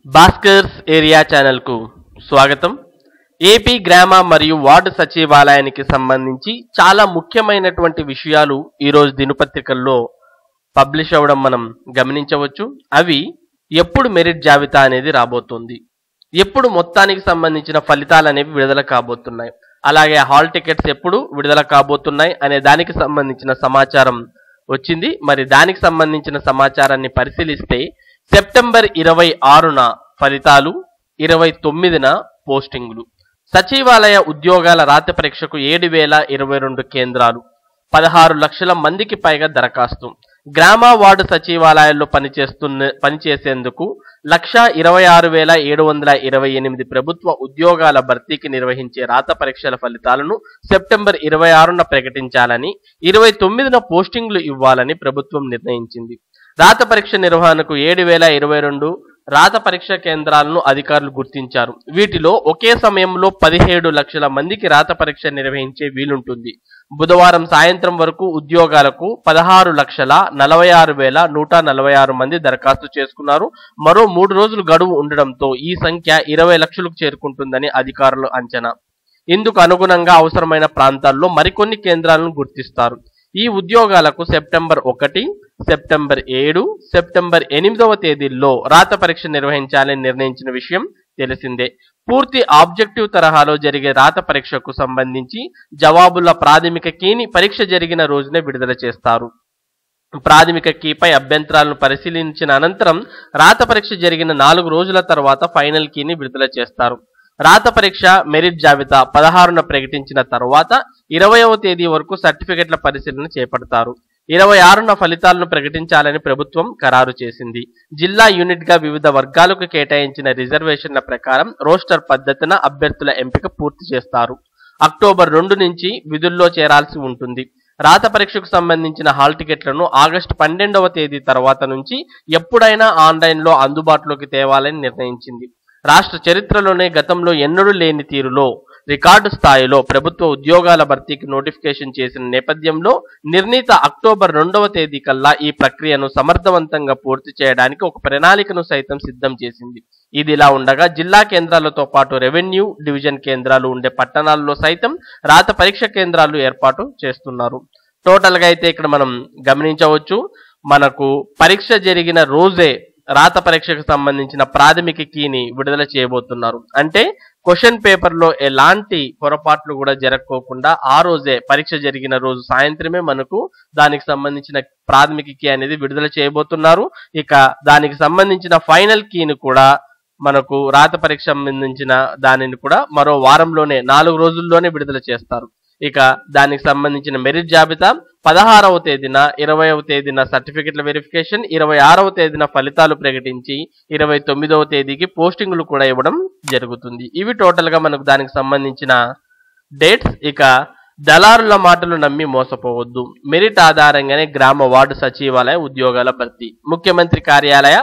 Bhaskar's area ఛానల్కు స్వాగతం AP గ్రామ మరియు వార్డు సచివాలయానికి సంబంధించి చాలా ముఖ్యమైనటువంటి విషయాలు ఈరోజు దినపత్రికల్లో పబ్లిష్ అవ్వడం మనం గమనించవచ్చు అవి ఎప్పుడు మెరిట్ జాబితా అనేది రాబోతోంది ఎప్పుడు మొత్తానికి సంబంధించిన ఫలితాలు అనేవి విడుదల కాబోతున్నాయి అలాగే హాల్ టికెట్స్ ఎప్పుడు విడుదల కాబోతున్నాయి అనే దానికి సంబంధించిన సమాచారం వచ్చింది మరి దానికి సంబంధించిన సమాచారాన్ని పరిశీలిస్తే సెప్టెంబర్ ఇరవై ఆరున ఫలితాలు ఇరవై తొమ్మిదిన పోస్టింగులు సచివాలయ ఉద్యోగాల రాత పరీక్షకు ఏడు వేల ఇరవై రెండు కేంద్రాలు పదహారు లక్షల మందికి పైగా దరఖాస్తు గ్రామ వార్డు సచివాలయాల్లో పనిచేస్తున్న పనిచేసేందుకు లక్ష ఇరవై ఆరు వేల ఏడు వందల ఇరవై ఎనిమిది ప్రభుత్వ ఉద్యోగాల భర్తీకి నిర్వహించే రాత పరీక్షల ఫలితాలను సెప్టెంబర్ ఇరవై ఆరున ప్రకటించాలని ఇరవై తొమ్మిదిన పోస్టింగ్లు ఇవ్వాలని ప్రభుత్వం నిర్ణయించింది రాత పరీక్ష నిర్వహణకు ఏడు వేల ఇరవై రెండు రాత పరీక్ష కేంద్రాలను అధికారులు గుర్తించారు వీటిలో ఒకే సమయంలో పదిహేడు లక్షల మందికి రాత పరీక్ష నిర్వహించే వీలుంటుంది బుధవారం సాయంత్రం వరకు ఉద్యోగాలకు పదహారు లక్షల నలభై ఆరు వేల నూట నలభై ఆరు మంది దరఖాస్తు చేసుకున్నారు మరో మూడు రోజులు గడువు ఉండడంతో ఈ సంఖ్య ఇరవై లక్షలకు చేరుకుంటుందని అధికారులు అంచనా ఇందుకు అనుగుణంగా అవసరమైన ప్రాంతాల్లో మరికొన్ని కేంద్రాలను గుర్తిస్తారు ఈ ఉద్యోగాలకు సెప్టెంబర్ ఒకటి సెప్టెంబర్ ఏడు సెప్టెంబర్ ఎనిమిదవ తేదీల్లో రాత పరీక్ష నిర్వహించాలని నిర్ణయించిన విషయం తెలిసిందే పూర్తి ఆబ్జెక్టివ్ తరహాలో జరిగే రాత పరీక్షకు సంబంధించి జవాబుల ప్రాథమిక కీని పరీక్ష జరిగిన రోజునే విడుదల చేస్తారు ప్రాథమిక కీపై అభ్యంతరాలను పరిశీలించిన అనంతరం రాత పరీక్ష జరిగిన నాలుగు రోజుల తర్వాత ఫైనల్ కీని విడుదల చేస్తారు రాత పరీక్ష మెరిట్ జాబితా పదహారున ప్రకటించిన తర్వాత ఇరవయవ తేదీ వరకు సర్టిఫికెట్ల పరిశీలన చేపడతారు ఇరవై ఆరున ఫలితాలను ప్రకటించాలని ప్రభుత్వం ఖరారు చేసింది జిల్లా యూనిట్ గా వివిధ వర్గాలకు కేటాయించిన రిజర్వేషన్ల ప్రకారం రోస్టర్ పద్ధతిన అభ్యర్థుల ఎంపిక పూర్తి చేస్తారు అక్టోబర్ రెండు నుంచి విధుల్లో చేరాల్సి ఉంటుంది రాత పరీక్షకు సంబంధించిన హాల్ టికెట్లను ఆగస్టు పన్నెండవ తేదీ తర్వాత నుంచి ఎప్పుడైనా ఆన్లైన్లో అందుబాటులోకి తేవాలని నిర్ణయించింది రాష్ట్ర చరిత్రలోనే గతంలో ఎన్నడూ లేని తీరులో రికార్డు స్థాయిలో ప్రభుత్వ ఉద్యోగాల భర్తీకి నోటిఫికేషన్ చేసిన నేపథ్యంలో నిర్ణీత అక్టోబర్ రెండవ తేదీ కల్లా ఈ ప్రక్రియను సమర్థవంతంగా పూర్తి చేయడానికి ఒక ప్రణాళికను సైతం సిద్ధం చేసింది ఇది ఇలా ఉండగా జిల్లా కేంద్రాలతో పాటు రెవెన్యూ డివిజన్ కేంద్రాలు ఉండే పట్టణాల్లో సైతం రాత పరీక్ష కేంద్రాలు ఏర్పాటు చేస్తున్నారు టోటల్ గా అయితే ఇక్కడ మనం గమనించవచ్చు మనకు పరీక్ష జరిగిన రోజే రాత పరీక్షకు సంబంధించిన ప్రాథమిక కీని విడుదల చేయబోతున్నారు అంటే క్వశ్చన్ పేపర్ లో ఎలాంటి పొరపాట్లు కూడా జరగకోకుండా ఆ రోజే పరీక్ష జరిగిన రోజు సాయంత్రమే మనకు దానికి సంబంధించిన ప్రాథమిక కీ అనేది విడుదల చేయబోతున్నారు ఇక దానికి సంబంధించిన ఫైనల్ కీని కూడా మనకు రాత పరీక్ష సంబంధించిన దానిని కూడా మరో వారంలోనే నాలుగు రోజుల్లోనే విడుదల చేస్తారు ఇక దానికి సంబంధించిన మెరిట్ జాబితా పదహారవ తేదీన ఇరవైవ తేదీన సర్టిఫికెట్ల వెరిఫికేషన్ ఇరవై ఆరవ తేదీన ఫలితాలు ప్రకటించి ఇరవై తొమ్మిదవ తేదీకి పోస్టింగులు కూడా ఇవ్వడం జరుగుతుంది ఇవి టోటల్ గా మనకు దానికి సంబంధించిన డేట్స్ ఇక దళారుల మాటలు నమ్మి మోసపోవద్దు మెరిట్ ఆధారంగానే గ్రామ వార్డు సచివాలయ ఉద్యోగాల భర్తీ ముఖ్యమంత్రి కార్యాలయ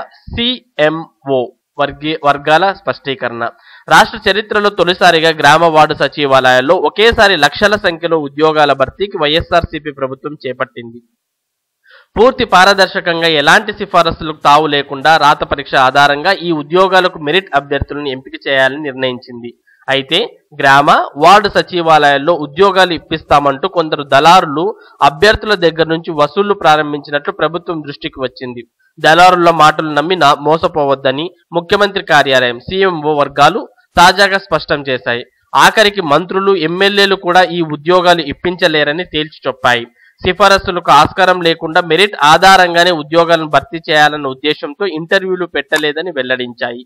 సిఎంఓ వర్గీ వర్గాల స్పష్టీకరణ రాష్ట్ర చరిత్రలో తొలిసారిగా గ్రామ వార్డు సచివాలయాల్లో ఒకేసారి లక్షల సంఖ్యలో ఉద్యోగాల భర్తీకి వైఎస్ఆర్సీపీ ప్రభుత్వం చేపట్టింది పూర్తి పారదర్శకంగా ఎలాంటి సిఫారసులకు తావు లేకుండా రాత పరీక్ష ఆధారంగా ఈ ఉద్యోగాలకు మెరిట్ అభ్యర్థులను ఎంపిక చేయాలని నిర్ణయించింది అయితే గ్రామ వార్డు సచివాలయాల్లో ఉద్యోగాలు ఇప్పిస్తామంటూ కొందరు దళారులు అభ్యర్థుల దగ్గర నుంచి వసూళ్లు ప్రారంభించినట్లు ప్రభుత్వం దృష్టికి వచ్చింది దళారుల మాటలు నమ్మి నా మోసపోవద్దని ముఖ్యమంత్రి కార్యాలయం సీఎంఓ వర్గాలు తాజాగా స్పష్టం చేశాయి ఆఖరికి మంత్రులు ఎమ్మెల్యేలు కూడా ఈ ఉద్యోగాలు ఇప్పించలేరని తేల్చి చెప్పాయి సిఫారసులకు ఆస్కారం లేకుండా మెరిట్ ఆధారంగానే ఉద్యోగాలను భర్తీ చేయాలన్న ఉద్దేశంతో ఇంటర్వ్యూలు పెట్టలేదని వెల్లడించాయి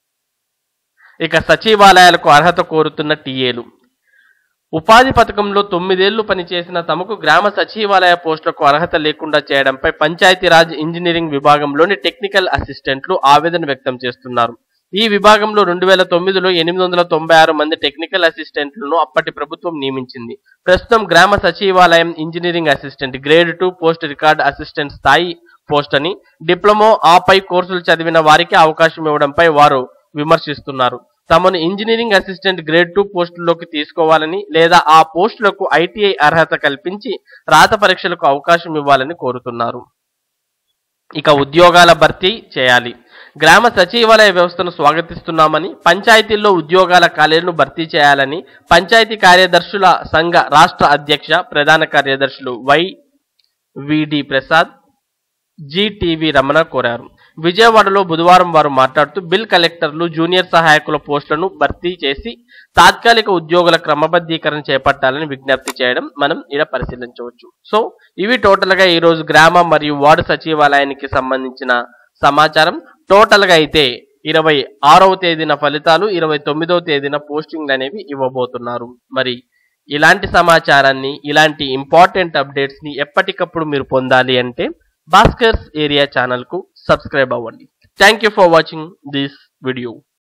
ఇక సచివాలయాలకు అర్హత కోరుతున్న టీఏలు ఉపాధి పథకంలో తొమ్మిదేళ్లు పనిచేసిన తమకు గ్రామ సచివాలయ పోస్టులకు అర్హత లేకుండా చేయడంపై పంచాయతీరాజ్ ఇంజనీరింగ్ విభాగంలోని టెక్నికల్ అసిస్టెంట్లు ఆవేదన వ్యక్తం చేస్తున్నారు ఈ విభాగంలో రెండు వేల తొమ్మిదిలో ఎనిమిది వందల తొంభై ఆరు మంది టెక్నికల్ అసిస్టెంట్లను అప్పటి ప్రభుత్వం నియమించింది ప్రస్తుతం గ్రామ సచివాలయం engineering assistant grade two post record assistant స్థాయి పోస్ట్ అని డిప్లొమో ఆపై కోర్సులు చదివిన వారికి అవకాశం ఇవ్వడంపై వారు విమర్శిస్తున్నారు తమను ఇంజనీరింగ్ అసిస్టెంట్ గ్రేడ్ టూ పోస్టుల్లోకి తీసుకోవాలని లేదా ఆ పోస్టులకు ఐటీఐ అర్హత కల్పించి రాత పరీక్షలకు అవకాశం ఇవ్వాలని కోరుతున్నారు ఇక ఉద్యోగాల భర్తీ చేయాలి గ్రామ సచివాలయ వ్యవస్థను స్వాగతిస్తున్నామని పంచాయతీల్లో ఉద్యోగాల ఖాళీలను భర్తీ చేయాలని పంచాయతీ కార్యదర్శుల సంఘ రాష్ట్ర అధ్యక్ష ప్రధాన కార్యదర్శులు వై విడి ప్రసాద్ జిటివి రమణ కోరారు విజయవాడలో బుధవారం వారు మాట్లాడుతూ బిల్ కలెక్టర్లు జూనియర్ సహాయకుల పోస్టులను భర్తీ చేసి తాత్కాలిక ఉద్యోగుల క్రమబద్ధీకరణ చేపట్టాలని విజ్ఞప్తి చేయడం మనం ఇలా పరిశీలించవచ్చు సో ఇవి టోటల్ గా ఈ రోజు గ్రామ మరియు వార్డు సచివాలయానికి సంబంధించిన సమాచారం టోటల్ గా అయితే ఇరవై ఆరవ తేదీన ఫలితాలు ఇరవై తొమ్మిదవ తేదీన పోస్టింగ్లు అనేవి ఇవ్వబోతున్నారు మరి ఇలాంటి సమాచారాన్ని ఇలాంటి ఇంపార్టెంట్ అప్డేట్స్ ని ఎప్పటికప్పుడు మీరు పొందాలి అంటే భాస్కర్స్ ఏరియా ఛానల్ కు సబ్స్క్రైబ్ అవ్వండి thank you for watching this video